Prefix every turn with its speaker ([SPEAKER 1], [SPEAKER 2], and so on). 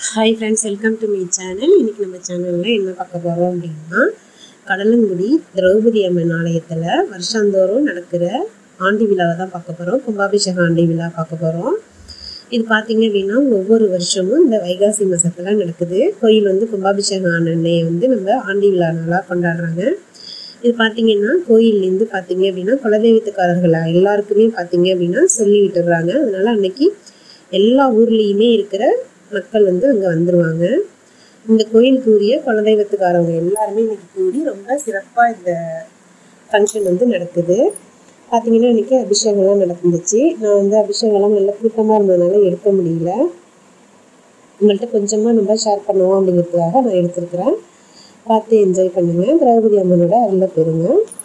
[SPEAKER 1] hi friends welcome to me channel இன்றைக்கி நம்ம சேனலில் என்ன பார்க்க போகிறோம் அப்படின்னா கடலங்குடி திரௌபதி அம்மன் ஆலயத்தில் வருஷந்தோறும் நடக்கிற ஆண்டி விழாவை தான் பார்க்க போகிறோம் கும்பாபிஷேக ஆண்டி விழா பார்க்க போகிறோம் இது பார்த்தீங்க அப்படின்னா ஒவ்வொரு வருஷமும் இந்த வைகாசி மாதத்தில் நடக்குது கோயில் வந்து கும்பாபிஷேகம் ஆன அன்னையை வந்து நம்ம ஆண்டி விழா நாளாக கொண்டாடுறாங்க இது பார்த்தீங்கன்னா கோயில்லேருந்து பார்த்தீங்க அப்படின்னா குலதெய்வத்துக்காரர்கள் எல்லாருக்குமே பார்த்தீங்க அப்படின்னா சொல்லி விட்டுடுறாங்க அதனால அன்னைக்கு எல்லா ஊர்லேயுமே இருக்கிற மக்கள் வந்து அங்கே வந்துடுவாங்க இந்த கோயிலுக்கு உரிய குலதெய்வத்துக்காரவங்க எல்லாருமே இன்னைக்கு கூடி ரொம்ப சிறப்பாக இந்த ஃபங்க்ஷன் வந்து நடக்குது பார்த்தீங்கன்னா இன்னைக்கு அபிஷேகம்லாம் நடந்துச்சு நான் வந்து அபிஷேகம்லாம் நல்ல கூட்டமாக இருந்ததுனால எடுக்க முடியல உங்கள்கிட்ட கொஞ்சமாக நம்ம ஷேர் பண்ணுவோம் அப்படிங்கிறதுக்காக நான் எடுத்திருக்கிறேன் பார்த்து என்ஜாய் பண்ணுங்கள் திரௌபதி அம்மனோட அருளை பெறுங்க